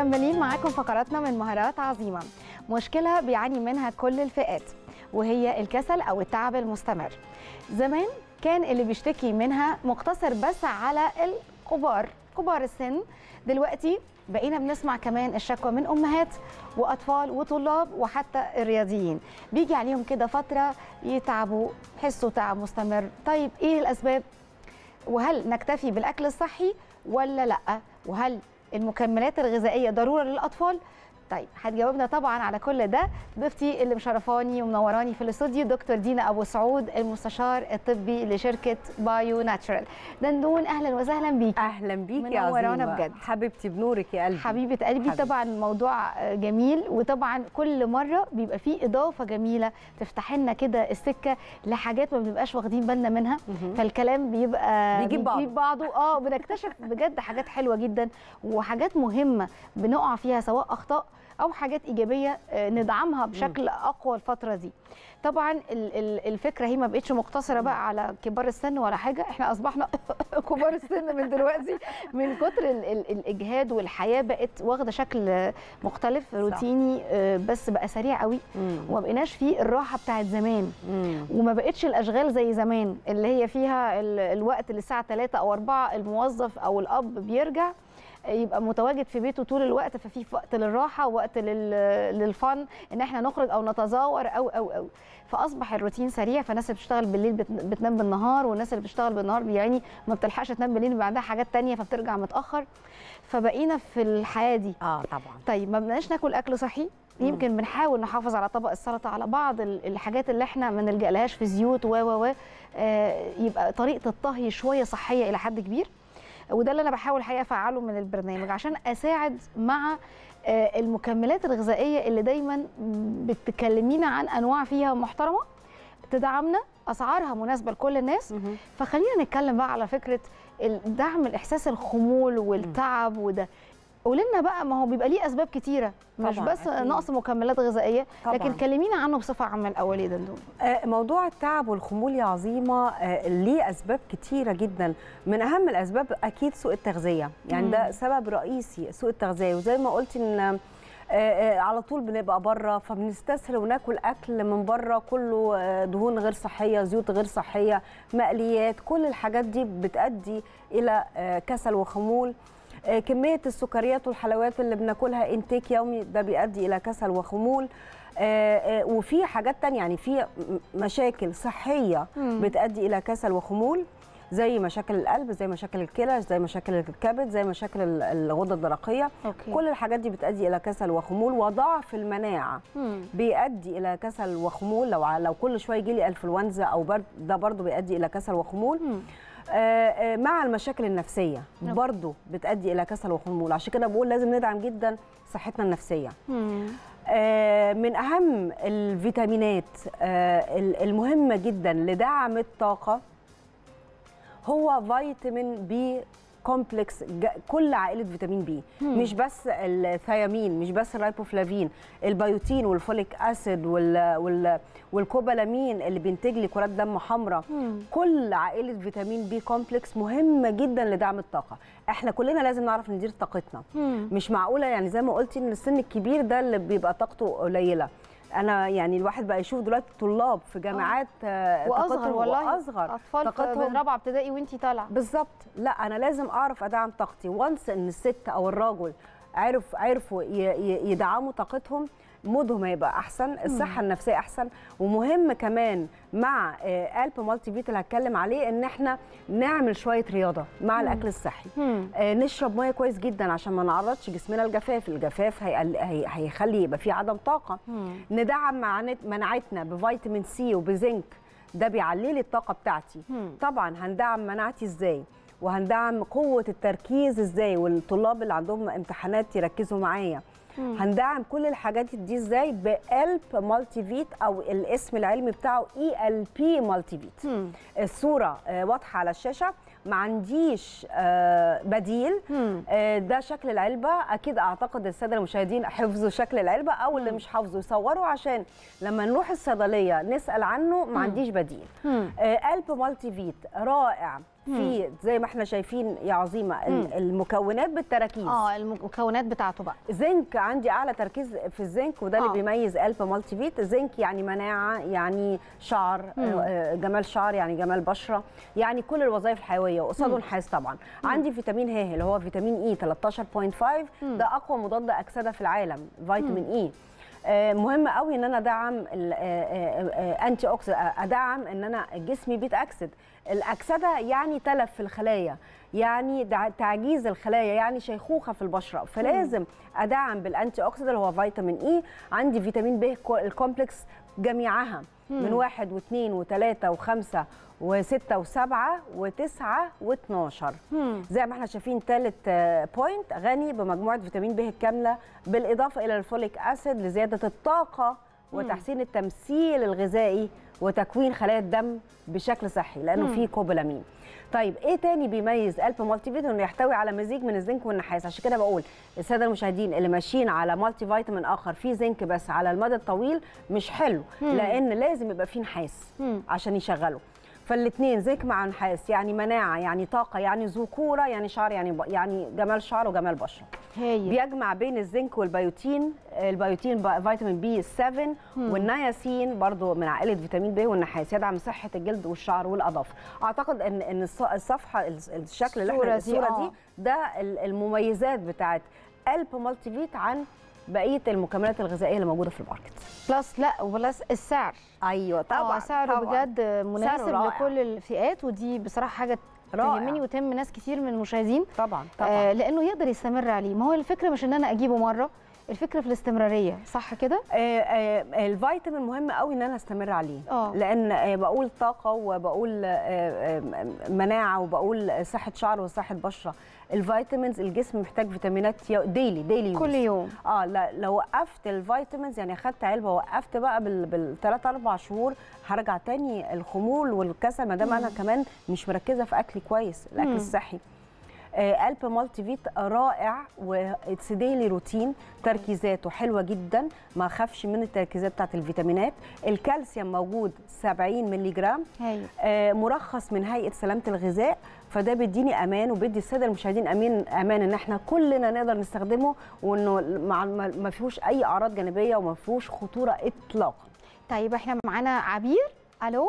مكملين معاكم فقراتنا من مهارات عظيمة مشكلة بيعاني منها كل الفئات وهي الكسل أو التعب المستمر زمان كان اللي بيشتكي منها مقتصر بس على الكبار كبار السن دلوقتي بقينا بنسمع كمان الشكوى من امهات واطفال وطلاب وحتى الرياضيين بيجي عليهم كده فتره يتعبوا يحسوا تعب مستمر طيب ايه الاسباب وهل نكتفي بالاكل الصحي ولا لا وهل المكملات الغذائيه ضروره للاطفال طيب هتجاوبنا طبعا على كل ده ضيفتي اللي مشرفاني ومنوراني في الاستوديو دكتور دينا ابو سعود المستشار الطبي لشركه بايو ناتشرال دندون اهلا وسهلا بيكي اهلا بيك يا منورانا عظيمه بجد. حبيبتي بنورك يا قلبي حبيبه قلبي حبيبتي. طبعا الموضوع جميل وطبعا كل مره بيبقى فيه اضافه جميله تفتح لنا كده السكه لحاجات ما بنبقاش واخدين بالنا منها مهم. فالكلام بيبقى بيجيب بعضه. بعضه اه بنكتشف بجد حاجات حلوه جدا وحاجات مهمه بنقع فيها سواء اخطاء او حاجات ايجابيه آه، ندعمها بشكل اقوى الفتره دي طبعا ال- ال- الفكره هي ما بقتش مقتصره بقى على كبار السن ولا حاجه احنا اصبحنا كبار السن من دلوقتي من كتر ال- ال- الاجهاد والحياه بقت واخده شكل مختلف روتيني آه، بس بقى سريع قوي مم. وما بقيناش فيه الراحه بتاعت زمان مم. وما بقتش الاشغال زي زمان اللي هي فيها ال- الوقت للساعه 3 او 4 الموظف او الاب بيرجع يبقى متواجد في بيته طول الوقت ففي وقت للراحه ووقت لل- للفن ان احنا نخرج او نتزاور او او او فاصبح الروتين سريع فالناس اللي بتشتغل بالليل بت- بتنام بالنهار والناس اللي بتشتغل بالنهار يعني ما بتلحقش تنام بالليل بيبقى عندها حاجات تانية فبترجع متاخر فبقينا في الحياه دي اه طبعا طيب ما بناش ناكل اكل صحي يمكن بنحاول نحافظ على طبق السلطه على بعض ال- الحاجات اللي احنا ما نلجألهاش في زيوت و و و آه، يبقى طريقه الطهي شويه صحيه الى حد كبير وده اللي انا بحاول الحقيقه افعله من البرنامج عشان اساعد مع آه، المكملات الغذائيه اللي دايما بتكلمينا عن انواع فيها محترمه تدعمنا اسعارها مناسبه لكل الناس مهم. فخلينا نتكلم بقى على فكره دعم الاحساس الخمول والتعب وده قولي لنا بقى ما هو بيبقى ليه اسباب كتيره مش طبعاً، بس أكيد. نقص مكملات غذائيه طبعاً. لكن كلمينا عنه بصفه عامه الاول يا دندون آه، موضوع التعب والخمول يا عظيمه آه، ليه اسباب كتيره جدا من اهم الاسباب اكيد سوء التغذيه يعني ده سبب رئيسي سوء التغذيه وزي ما قلت ان آه، آه، على طول بنبقى بره فبنستسهل وناكل اكل من بره كله آه، دهون غير صحيه زيوت غير صحيه مقليات كل الحاجات دي بتؤدي الى آه، كسل وخمول آه، كميه السكريات والحلويات اللي بناكلها انتيك يومي ده بيؤدي الى كسل وخمول آه، آه، وفي حاجات تانية يعني في م- مشاكل صحيه مم. بتؤدي الى كسل وخمول زي مشاكل القلب زي مشاكل الكلى زي مشاكل الكبد زي مشاكل ال- الغده الدرقيه اوكي كل الحاجات دي بتؤدي الى كسل وخمول وضعف المناعه مم. بيؤدي الى كسل وخمول لو ع- لو كل شويه يجي لي انفلونزا او برد ده برضو بيؤدي الى كسل وخمول مم. آه، آه، مع المشاكل النفسيه نعم. برضو بتؤدي الى كسل وخمول عشان كده بقول لازم ندعم جدا صحتنا النفسيه مم. آه، من اهم الفيتامينات آه، ال- المهمه جدا لدعم الطاقه هو فيتامين بي كومبلكس ج- كل عائله فيتامين بي مم. مش بس الثيامين مش بس الرايبوفلافين البيوتين والفوليك اسيد وال وال والكوبالامين اللي بينتج لي كرات دم حمراء مم. كل عائله فيتامين بي كومبلكس مهمه جدا لدعم الطاقه احنا كلنا لازم نعرف ندير طاقتنا مم. مش معقوله يعني زي ما قلتي ان السن الكبير ده اللي بيبقى طاقته قليله انا يعني الواحد بقى يشوف دلوقتي طلاب في جامعات آه، واصغر طاقتهم والله واصغر اطفال في طاقتهم من رابعه ابتدائي وانتي طالعه بالظبط لا انا لازم اعرف ادعم طاقتي وانس ان الست او الراجل عرف عرفوا ي- ي- يدعموا طاقتهم مودهم هيبقى احسن الصحه النفسيه احسن ومهم كمان مع آه، قلب مالتي فيت اللي هتكلم عليه ان احنا نعمل شويه رياضه مع الاكل الصحي مم. آه، نشرب ميه كويس جدا عشان ما نعرضش جسمنا للجفاف الجفاف هيقل- هي- هيخلي يبقى فيه عدم طاقه مم. ندعم معانت- مناعتنا بفيتامين سي وبزنك ده بيعلي لي الطاقه بتاعتي مم. طبعا هندعم مناعتي ازاي وهندعم قوه التركيز ازاي والطلاب اللي عندهم امتحانات يركزوا معايا مم. هندعم كل الحاجات دي ازاي بقلب مالتي فيت او الاسم العلمي بتاعه اي ال بي مالتي فيت مم. الصوره آه، واضحه على الشاشه ما عنديش آه، بديل مم. آه، ده شكل العلبه اكيد اعتقد الساده المشاهدين حفظوا شكل العلبه او اللي مش حافظه يصوروا عشان لما نروح الصيدليه نسال عنه ما عنديش بديل مم. آه، قلب مالتي فيت رائع في زي ما احنا شايفين يا عظيمه ال- مم. المكونات بالتركيز اه المكونات بتاعته بقى زنك عندي اعلى تركيز في الزنك وده اللي آه. بيميز قلب مالتي فيت زنك يعني مناعه يعني شعر مم. آه، جمال شعر يعني جمال بشره يعني كل الوظائف الحيويه وقصاده نحاس طبعا عندي فيتامين ه اللي هو فيتامين اي 13.5 مم. ده اقوى مضاد اكسده في العالم فيتامين اي آه، مهم قوي ان انا ادعم الانتي اوكسيد ادعم ان انا جسمي بيتاكسد الاكسده يعني تلف في الخلايا يعني دع- تعجيز الخلايا يعني شيخوخه في البشره فلازم ادعم بالانتي اوكسيد اللي هو فيتامين اي عندي فيتامين ب كو- الكومبلكس جميعها من واحد واثنين وثلاثه وخمسه وسته وسبعه وتسعه واثناشر مم. زي ما احنا شايفين ثالث بوينت غني بمجموعه فيتامين ب الكامله بالاضافه الى الفوليك اسيد لزياده الطاقه وتحسين التمثيل الغذائي وتكوين خلايا الدم بشكل صحي لانه مم. فيه كوبولامين طيب ايه تاني بيميز قلب مالتي فيت انه يحتوي على مزيج من الزنك والنحاس عشان كده بقول الساده المشاهدين اللي ماشيين على مالتي فيتامين اخر فيه زنك بس على المدى الطويل مش حلو مم. لان لازم يبقى فيه نحاس مم. عشان يشغله فالاثنين زنك مع نحاس يعني مناعه يعني طاقه يعني ذكوره يعني شعر يعني ب... يعني جمال شعر وجمال بشره هايل بيجمع بين الزنك والبيوتين البيوتين بقى فيتامين بي 7 والنياسين برضو من عائله فيتامين بي والنحاس يدعم صحه الجلد والشعر والاظافر اعتقد ان ان الص- الصفحه الشكل اللي الصورة احنا دي، الصوره آه. دي ده ال- المميزات بتاعت قلب مالتي فيت عن بقيه المكملات الغذائيه اللي موجوده في الماركت بلس لا وبلس السعر ايوه طبعا آه، سعره طبعاً. بجد مناسب رائع. لكل الفئات ودي بصراحه حاجه رائع. تهمني وتهم ناس كتير من المشاهدين طبعا طبعا آه لانه يقدر يستمر عليه ما هو الفكره مش ان انا اجيبه مره الفكره في الاستمراريه صح كده آه، آه، الفيتامين مهم قوي ان انا استمر عليه آه. لان آه، بقول طاقه وبقول آه، آه، مناعه وبقول صحه شعر وصحه بشره الفيتامينز الجسم محتاج فيتامينات يو- ديلي ديلي كل يوم اه لا لو وقفت الفيتامينز يعني اخدت علبه وقفت بقى بال بالثلاث اربع شهور هرجع تاني الخمول والكسل ما دام انا كمان مش مركزه في اكلي كويس الاكل مم. الصحي آه، قلب مالتي فيت رائع واتس ديلي روتين تركيزاته حلوه جدا ما اخافش من التركيزات بتاعت الفيتامينات الكالسيوم موجود 70 مللي جرام هايل آه، مرخص من هيئه سلامه الغذاء فده بيديني امان وبيدي الساده المشاهدين امان امان ان احنا كلنا نقدر نستخدمه وانه مع- ما ما فيهوش اي اعراض جانبيه وما فيهوش خطوره اطلاقا طيب احنا معانا عبير الو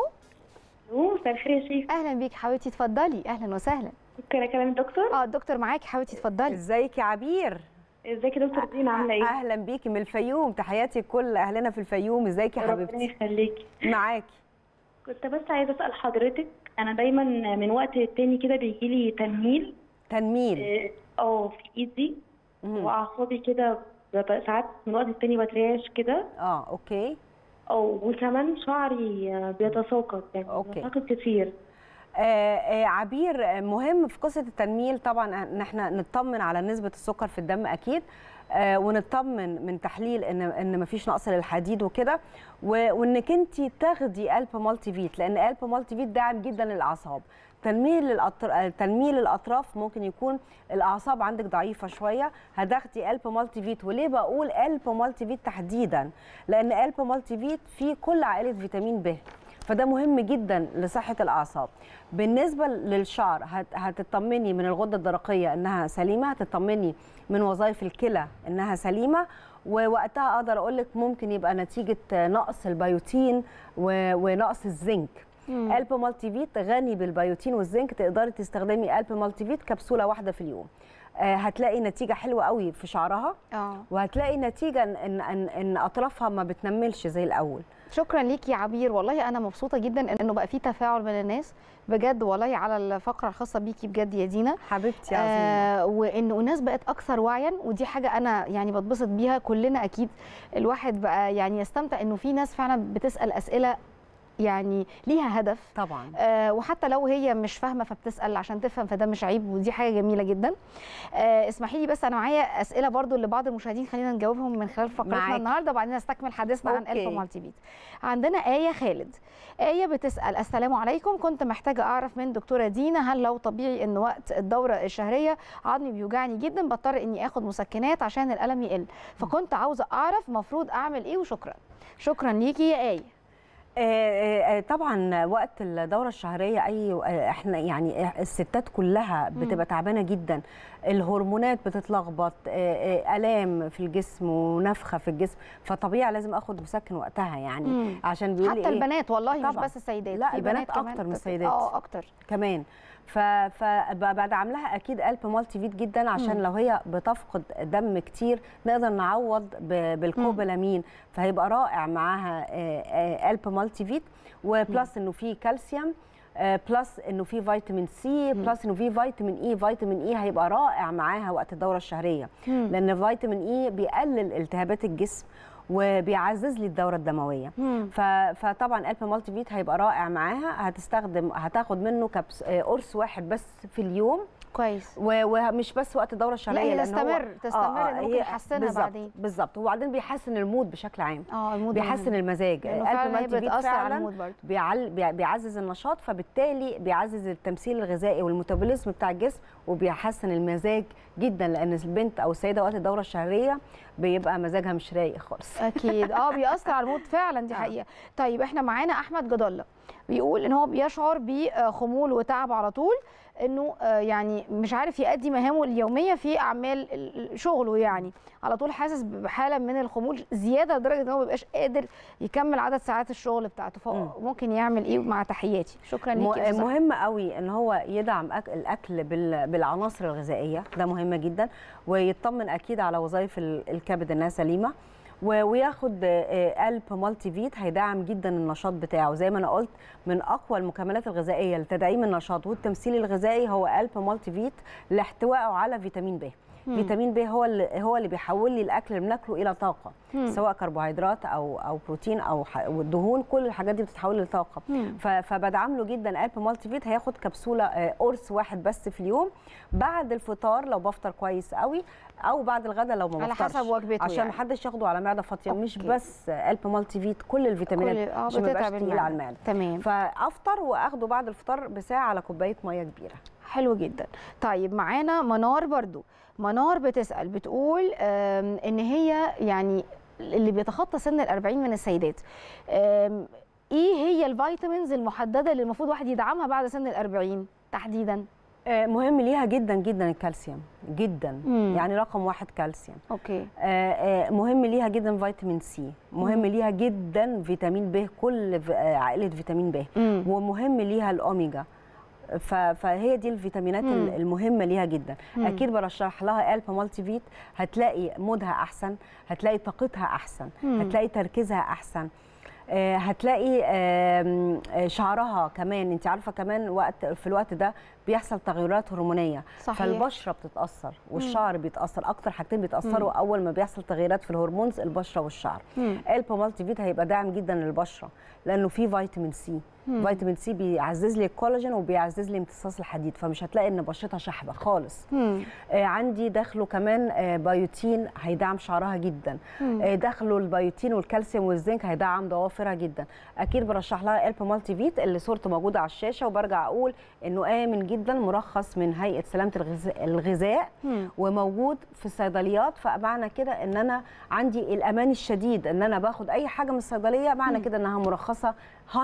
الو مساء الخير يا شيخ اهلا بيك حبيبتي اتفضلي اهلا وسهلا ممكن اكلم الدكتور اه الدكتور معاكي حبيبتي اتفضلي ازيك يا عبير ازيك يا دكتور دينا عامله ايه اهلا بيكي من الفيوم تحياتي لكل اهلنا في الفيوم ازيك يا ربنا حبيبتي يخليكي معاكي كنت بس عايزه اسال حضرتك انا دايما من وقت للتاني كده بيجي لي تنميل تنميل اه آه، في ايدي مم. واعصابي كده ببقى ساعات من وقت للتاني بترعش كده اه اوكي اه وكمان شعري آه، بيتساقط يعني أوكي. بيتساقط كتير آه آه عبير آه، مهم في قصه التنميل طبعا ان احنا نطمن على نسبه السكر في الدم اكيد آه ونطمن من تحليل ان ان مفيش نقص للحديد وكده و- وانك انت تاخدي قلب مالتي فيت لان قلب مالتي فيت داعم جدا للاعصاب تنميل الأطر... تنميل الاطراف ممكن يكون الاعصاب عندك ضعيفه شويه هتاخدي قلب مالتي فيت وليه بقول قلب مالتي فيت تحديدا لان قلب مالتي فيت فيه كل عائله فيتامين ب فده مهم جدا لصحه الاعصاب بالنسبه للشعر هت- هتطمني من الغده الدرقيه انها سليمه هتطمني من وظائف الكلى انها سليمه ووقتها اقدر اقول لك ممكن يبقى نتيجه نقص البيوتين و- ونقص الزنك مم. قلب مالتي فيت غني بالبيوتين والزنك تقدري تستخدمي قلب مالتي فيت كبسوله واحده في اليوم آه، هتلاقي نتيجه حلوه قوي في شعرها اه وهتلاقي نتيجه ان ان ان, إن اطرافها ما بتنملش زي الاول شكرا ليكي يا عبير والله انا مبسوطه جدا انه بقى في تفاعل من الناس بجد والله على الفقره الخاصه بيكي بجد يا دينا حبيبتي عظيمه آه وانه الناس بقت اكثر وعيا ودي حاجه انا يعني بتبسط بيها كلنا اكيد الواحد بقى يعني يستمتع انه في ناس فعلا بتسال اسئله يعني ليها هدف طبعا آه وحتى لو هي مش فاهمه فبتسال عشان تفهم فده مش عيب ودي حاجه جميله جدا آه اسمحي لي بس انا معايا اسئله برضو لبعض المشاهدين خلينا نجاوبهم من خلال فقرتنا معاك. النهارده وبعدين نستكمل حديثنا عن أوكي. الف مالتي بيت عندنا ايه خالد آية بتسأل السلام عليكم كنت محتاجة أعرف من دكتورة دينا هل لو طبيعي إن وقت الدورة الشهرية عظمي بيوجعني جدا بضطر إني آخد مسكنات عشان الألم يقل فكنت عاوزة أعرف مفروض أعمل إيه وشكرا شكرا ليكي يا آية آه، آه، طبعا وقت الدوره الشهريه اي آه، احنا يعني الستات كلها بتبقى تعبانه جدا الهرمونات بتتلخبط آه، آه، الام في الجسم ونفخه في الجسم فطبيعي لازم اخد مسكن وقتها يعني مم. عشان بيقول لي حتى إيه؟ البنات والله مش طبعاً. بس السيدات لا، في البنات بنات كمان أكتر من بت- السيدات. اه اكتر كمان ف فبدعم لها اكيد قلب مالتي فيت جدا عشان مم. لو هي بتفقد دم كتير نقدر نعوض ب- بالكوبالامين فهيبقى رائع معاها آه، آه، قلب مالتي فيت وبلس انه فيه كالسيوم آه، بلس انه فيه فيتامين سي بلس انه فيه فيتامين اي فيتامين اي هيبقى رائع معاها وقت الدوره الشهريه مم. لان فيتامين اي بيقلل التهابات الجسم وبيعزز لي الدوره الدمويه مم. ف- فطبعا قلب مالتي فيت هيبقى رائع معاها هتستخدم هتاخد منه كبس آه، قرص واحد بس في اليوم كويس و- ومش بس وقت الدوره لا الشهريه هي لأن هو- تستمر تستمر إن ممكن هي يحسنها بالظبط- بعدين بالظبط وبعدين بيحسن المود بشكل عام اه المود بيحسن مهم. المزاج لأنه قلب فعلا هي مالتي فيت بتأثر على فعلا المود برضه بيعل... بيع- بيعزز النشاط فبالتالي بيعزز التمثيل الغذائي والميتابوليزم بتاع الجسم وبيحسن المزاج جدا لان البنت او السيده وقت الدوره الشهريه بيبقى مزاجها مش رايق خالص اكيد اه بيأثر على المود فعلا دي آه. حقيقه طيب احنا معانا احمد جد الله بيقول ان هو بيشعر بخمول وتعب على طول انه آه، يعني مش عارف يؤدي مهامه اليوميه في اعمال ال- ال- شغله يعني على طول حاسس بحاله من الخمول زياده لدرجه ان هو ما بيبقاش قادر يكمل عدد ساعات الشغل بتاعته فممكن يعمل ايه مع تحياتي شكرا م- ليكي يا أستاذ مهم قوي ان هو يدعم أك- الاكل بال- بالعناصر الغذائيه ده مهم جدا ويطمن اكيد على وظائف ال- الكبد انها سليمه و- وياخد آه، قلب مالتي فيت هيدعم جدا النشاط بتاعه زي ما انا قلت من اقوى المكملات الغذائيه لتدعيم النشاط والتمثيل الغذائي هو قلب مالتي فيت لاحتوائه على فيتامين ب مم. فيتامين ب هو اللي هو اللي بيحول لي الاكل اللي بناكله الى طاقه مم. سواء كربوهيدرات او او بروتين او ح- أو دهون كل الحاجات دي بتتحول لطاقه مم. ف- فبدعم له جدا قلب مالتي فيت هياخد كبسوله آه، قرص واحد بس في اليوم بعد الفطار لو بفطر كويس قوي او بعد الغداء لو ما على بفطرش حسب وجبته عشان يعني. ما حدش ياخده على معده فاضيه مش أوكي. بس قلب مالتي فيت كل الفيتامينات كل- اه عشان ما يبقاش بتتعب تقيل على المعدة. المعده تمام فافطر واخده بعد الفطار بساعه على كوبايه ميه كبيره حلو جدا طيب معانا منار برضو منار بتسأل بتقول آم، ان هي يعني اللي بيتخطى سن الأربعين من السيدات آم، ايه هي الفيتامينز المحددة اللي المفروض واحد يدعمها بعد سن الأربعين تحديدا آه، مهم ليها جدا جدا الكالسيوم جدا مم. يعني رقم واحد كالسيوم اوكي آه، آه، مهم ليها جدا فيتامين سي مهم مم. ليها جدا فيتامين ب كل ف- آه، عائله فيتامين ب مم. ومهم ليها الاوميجا ف- فهي دي الفيتامينات مم. ال- المهمه ليها جدا مم. اكيد برشح لها قلب مالتي فيت هتلاقي مودها احسن هتلاقي طاقتها احسن مم. هتلاقي تركيزها احسن آه، هتلاقي آم، آه، شعرها كمان انت عارفه كمان وقت في الوقت ده بيحصل تغيرات هرمونيه صحيح فالبشره بتتاثر والشعر بيتاثر اكتر حاجتين بيتاثروا اول ما بيحصل تغييرات في الهرمونز البشره والشعر مم. قلب مالتي فيت هيبقى داعم جدا للبشره لانه فيه فيتامين سي مم. فيتامين سي بيعزز لي الكولاجين وبيعزز لي امتصاص الحديد فمش هتلاقي ان بشرتها شحبه خالص مم. آه عندي داخله كمان آه بايوتين هيدعم شعرها جدا مم. آه داخله البايوتين والكالسيوم والزنك هيدعم ضوافرها جدا اكيد برشح لها قلب مالتي فيت اللي صورته موجوده على الشاشه وبرجع اقول انه امن جدا مرخص من هيئه سلامه الغذاء, الغذاء مم. وموجود في الصيدليات فمعنى كده ان انا عندي الامان الشديد ان انا باخد اي حاجه من الصيدليه معنى مم. كده انها مرخصه 100%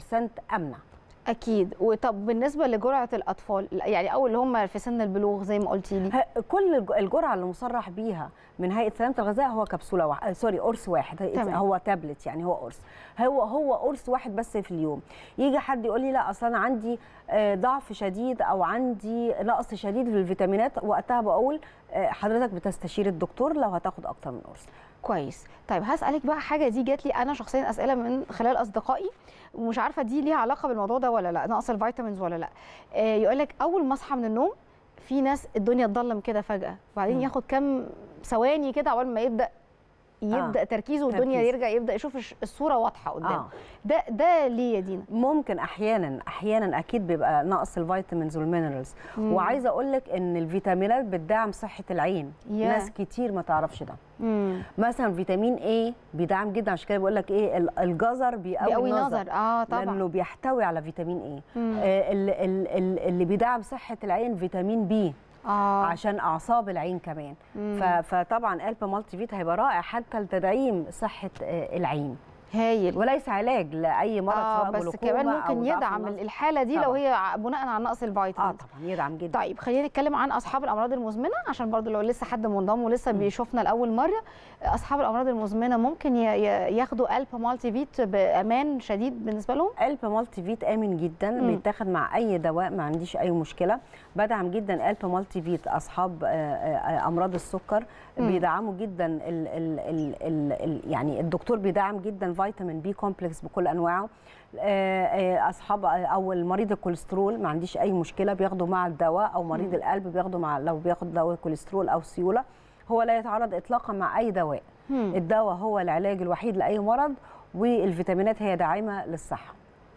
امنه اكيد وطب بالنسبة لجرعة الأطفال يعني أو اللي هم في سن البلوغ زي ما قلتي لي ه- كل الج- الجرعه اللي مصرح بيها من هيئه سلامه الغذاء هو كبسوله واحد سوري قرص واحد هي- تمام. هو تابلت يعني هو قرص هو هو قرص واحد بس في اليوم يجي حد يقول لي لا اصل انا عندي آه، ضعف شديد او عندي نقص شديد في الفيتامينات وقتها بقول آه، حضرتك بتستشير الدكتور لو هتاخد اكتر من قرص كويس طيب هسألك بقى حاجة دي جات لي أنا شخصيا أسئلة من خلال أصدقائي ومش عارفة دي ليها علاقة بالموضوع ده ولا لا نقص الفيتامينز ولا لا آه يقول لك أول ما أصحى من النوم في ناس الدنيا تضلم كده فجأة وبعدين مم. ياخد كام ثواني كده عقبال ما يبدأ يبدا تركيزه والدنيا تركيز. يرجع يبدا يشوف الش- الصوره واضحه قدامه آه. ده ده ليه يا دينا ممكن احيانا احيانا اكيد بيبقى نقص الفيتامينز والمينرالز مم. وعايزه اقول لك ان الفيتامينات بتدعم صحه العين يا. ناس كتير ما تعرفش ده امم مثلا فيتامين A بيدعم جدا عشان كده بقول لك ايه ال- الجزر بيقوي بيقوي النظر نظر اه طبعا لانه بيحتوي على فيتامين A مم. آه ال- ال- ال- اللي بيدعم صحه العين فيتامين بي اه عشان اعصاب العين كمان مم. ف- فطبعا قلب مالتي فيت هيبقى رائع حتى لتدعيم صحه آه، العين هايل وليس علاج لاي مرض اه سواء بس جلوكوما كمان أو ممكن ضعف يدعم النظر. الحاله دي لو طبعاً. هي ع- بناء على نقص اه الفيتامين طبعا يدعم جدا طيب خلينا نتكلم عن اصحاب الامراض المزمنه عشان برضو لو لسه حد منضم ولسه بيشوفنا لاول مره اصحاب الامراض المزمنه ممكن ي- ي- ياخدوا الب مالتي فيت بامان شديد بالنسبه لهم قلب مالتي فيت امن جدا مم. بيتاخد مع اي دواء ما عنديش اي مشكله بدعم جدا قلب مالتي فيت اصحاب آه، آه، امراض السكر مم. بيدعموا جدا ال ال ال ال ال يعني الدكتور بيدعم جدا فيتامين بي كومبلكس بكل انواعه آه، آه، اصحاب او المريض الكوليسترول ما عنديش اي مشكله بياخده مع الدواء او مريض مم. القلب بياخده مع لو بياخد دواء كوليسترول او سيوله هو لا يتعارض اطلاقا مع اي دواء مم. الدواء هو العلاج الوحيد لاي مرض والفيتامينات هي داعمه للصحه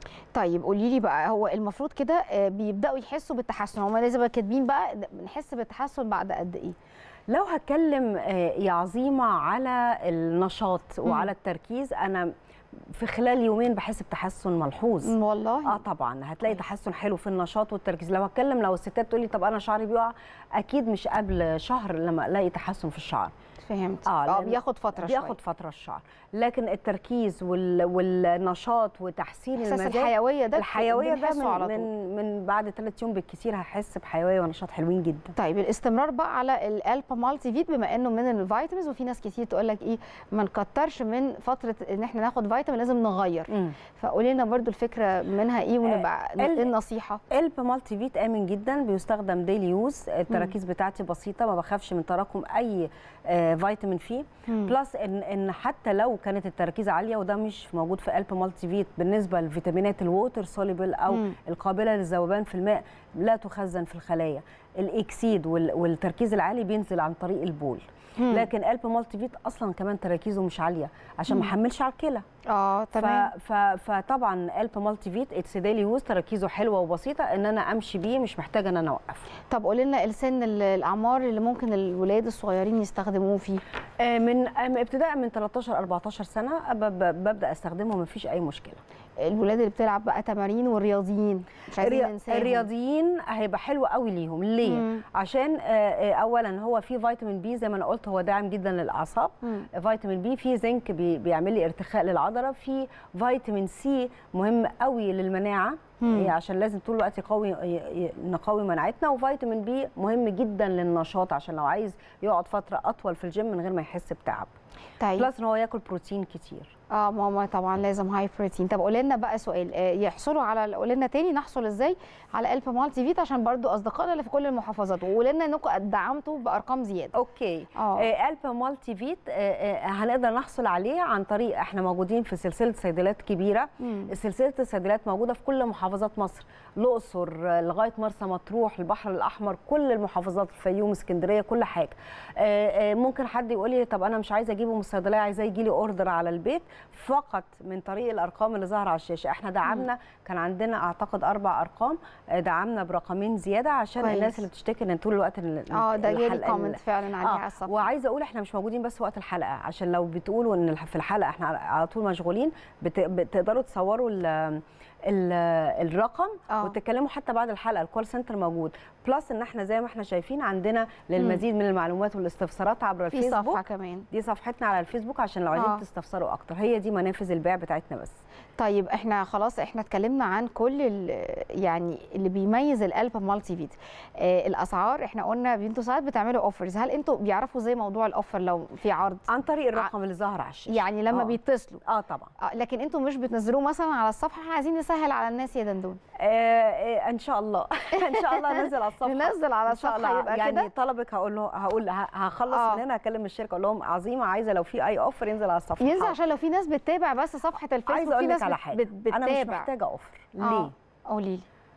طيب قولي لي بقى هو المفروض كده آه، بيبداوا يحسوا بالتحسن هم لازم كاتبين بقى ده- بنحس بالتحسن بعد قد ايه لو هتكلم آه، يا عظيمه على النشاط مم. وعلى التركيز انا في خلال يومين بحس بتحسن ملحوظ مم، والله اه طبعا هتلاقي كويس. تحسن حلو في النشاط والتركيز لو هتكلم لو الستات تقول لي طب انا شعري بيقع اكيد مش قبل شهر لما الاقي تحسن في الشعر فهمت آه، اه لأن بياخد فتره بياخد فتره الشعر لكن التركيز وال... والنشاط وتحسين احساس المزاج الحيويه ده الحيويه ده بنحسه على من, طول من من بعد ثلاث يوم بالكثير هحس بحيويه ونشاط حلوين جدا طيب الاستمرار بقى على الالبا مالتي فيت بما انه من الفيتامينز وفي ناس كتير تقول لك ايه ما نكترش من فتره ان احنا ناخد فيتامين لازم نغير مم. فقولي لنا برضو الفكره منها ايه ونبقى ال- ايه النصيحه قلب مالتي فيت امن جدا بيستخدم ديلي يوز التراكيز بتاعتي بسيطه ما بخافش من تراكم اي آه، فيتامين فيه مم. بلس ان ان حتى لو كانت التركيز عاليه وده مش موجود في قلب مالتي فيت بالنسبه للفيتامينات الووتر سوليبل او مم. القابله للذوبان في الماء لا تخزن في الخلايا الاكسيد وال- والتركيز العالي بينزل عن طريق البول مم. لكن قلب مالتي فيت اصلا كمان تراكيزه مش عاليه عشان ما مم. حملش على الكلى اه تمام ف... ف... فطبعا قلب مالتي فيت اتس ديلي يوز تركيزه حلوه وبسيطه ان انا امشي بيه مش محتاجه ان انا اوقفه طب قولي لنا السن ال- الاعمار اللي ممكن الولاد الصغيرين يستخدموه فيه آه، من آه، ابتداء من 13 14 سنه ب- ب- ببدا استخدمه مفيش اي مشكله الولاد اللي بتلعب بقى تمارين والرياضيين مش عايزين الري- ننساهم الرياضيين هيبقى حلو قوي ليهم ليه مم. عشان آه، آه، اولا هو فيه فيتامين بي زي ما انا قلت هو داعم جدا للاعصاب مم. فيتامين بي فيه زنك بي- بيعمل لي ارتخاء للعضله في فيتامين سي مهم قوي للمناعه مم. إيه، عشان لازم طول الوقت يقوي ي- ي- نقوي مناعتنا وفيتامين بي مهم جدا للنشاط عشان لو عايز يقعد فتره اطول في الجيم من غير ما يحس بتعب طيب بلس ان هو ياكل بروتين كتير اه ماما طبعا لازم هاي بروتين طب قولي لنا بقى سؤال آه، يحصلوا على قولي لنا تاني نحصل ازاي على الفا مالتي فيت عشان برضو اصدقائنا اللي في كل المحافظات وقولي لنا انكم دعمتوا بارقام زياده اوكي اه آه، الفا مالتي فيت آه، آه، هنقدر نحصل عليه عن طريق احنا موجودين في سلسله صيدليات كبيره مم. سلسله الصيدليات موجوده في كل محافظات مصر الاقصر آه، لغايه مرسى مطروح البحر الاحمر كل المحافظات الفيوم اسكندريه كل حاجه آه، آه، ممكن حد يقول لي طب انا مش عايزه اجيبه من الصيدليه عايزاه يجي لي اوردر على البيت فقط من طريق الارقام اللي ظاهره على الشاشه احنا دعمنا كان عندنا اعتقد اربع ارقام آه، دعمنا برقمين زياده عشان كويس. الناس اللي بتشتكي ان طول الوقت ال- اه ده جالي الحلقة- كومنت فعلا عليها على اه الصفحه وعايزه اقول احنا مش موجودين بس وقت الحلقه عشان لو بتقولوا ان الح- في الحلقه احنا على طول مشغولين بت- بتقدروا تصوروا ال ال الرقم آه. وتتكلموا حتى بعد الحلقه الكول سنتر موجود بلس ان احنا زي ما احنا شايفين عندنا للمزيد من المعلومات والاستفسارات عبر في الفيسبوك صفحه كمان دي صفحتنا على الفيسبوك عشان لو عايزين آه. تستفسروا اكتر هي دي منافذ البيع بتاعتنا بس طيب احنا خلاص احنا اتكلمنا عن كل ال- يعني اللي بيميز الالفا مالتي فيت آه الاسعار احنا قلنا انتوا ساعات بتعملوا اوفرز هل انتوا بيعرفوا زي موضوع الاوفر لو في عرض عن طريق الرقم اللي ظاهر على الشاشه يعني لما آه. بيتصلوا اه طبعا آه لكن انتوا مش بتنزلوه مثلا على الصفحه احنا عايزين نسهل على الناس يا دندون آه آه ان شاء الله ان شاء الله ننزل على الصفحه ننزل على ان شاء الصفحه الله يبقى يعني كده طلبك هقول له هقول ه- هخلص آه. من هنا هكلم الشركه اقول لهم عظيمه عايزه لو في اي اوفر ينزل على الصفحه ينزل حاضر. عشان لو في ناس بتتابع بس صفحه الفيسبوك عايزه في اقول ناس لك على بت- حاجه بت- انا مش بتتابع محتاجه اوفر آه، ليه قولي لي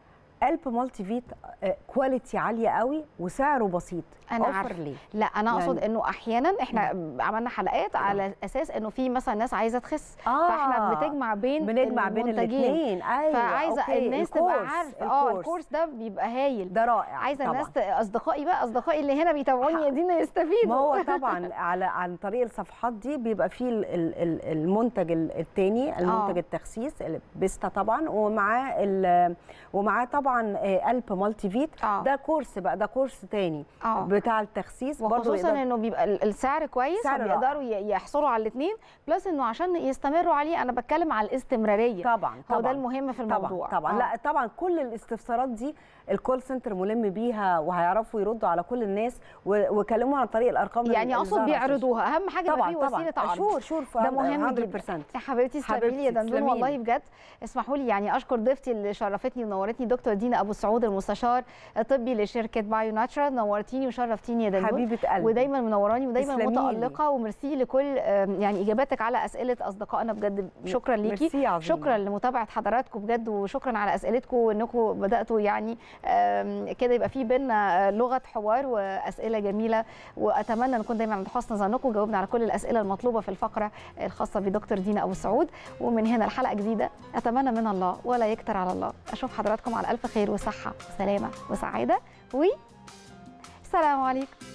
الب مالتي فيت آه، كواليتي عاليه قوي وسعره بسيط أنا أوفر عارفة. ليه لا انا اقصد يعني- انه احيانا احنا عملنا حلقات على اساس انه في مثلا ناس عايزه تخس آه. فاحنا بنجمع بين بنجمع بين المنتجين. الاثنين ايوه فعايزه أوكي. الناس تبقى الكورس، عارفه اه الكورس. الكورس ده بيبقى هايل ده رائع عايزه طبعاً. الناس ت- اصدقائي بقى اصدقائي اللي هنا بيتابعوني يا دينا يستفيدوا ما هو طبعا على عن طريق الصفحات دي بيبقى فيه ال- ال- ال- المنتج الثاني المنتج آه. التخسيس بيستا طبعا ومعاه ال- ومعاه طبعا آه، الب مالتي فيت آه. ده كورس بقى ده كورس تاني اه بتاع التخسيس برضه وخصوصا يقدر- انه بيبقى ال- السعر كويس سعر رائع. فبيقدروا ي- يحصلوا على الاثنين بلس انه عشان يستمروا عليه انا بتكلم على الاستمراريه طبعا هو طبعا ده المهم في الموضوع طبعا طبعا آه. لا طبعا كل الاستفسارات دي الكول سنتر ملم بيها وهيعرفوا يردوا على كل الناس و- وكلمونا عن طريق الارقام يعني اللي اقصد ظاهرة على الشاشة. بيعرضوها اهم حاجه يبقى طبعا في طبعا وسيله عرض شور شور ده مهم 100% جدا يا حبيبتي تسلمي لي يا حبيبتي، دندون تسلمي والله لي. بجد اسمحوا لي يعني اشكر ضيفتي اللي شرفتني ونورتني دكتور دينا ابو سعود المستشار الطبي لشركه بايو ناتشرال نورتيني وشرفتيني يا دندون حبيبه قلبي ودايما منوراني ودايما تسلمي لي. متالقه وميرسي لكل آم، يعني اجاباتك على اسئله اصدقائنا بجد شكرا ليكي ميرسي يا عظيمة. شكرا لمتابعه حضراتكم بجد وشكرا على اسئلتكم وانكم بداتوا يعني آم، كده يبقى في بينا آه، لغه حوار واسئله جميله واتمنى نكون دايما عند حسن ظنكم جاوبنا على كل الاسئله المطلوبه في الفقره الخاصه بدكتور دينا ابو سعود ومن هنا الحلقه جديده اتمنى من الله ولا يكتر على الله اشوف حضراتكم على الف خير وصحه وسلامه وسعاده و السلام عليكم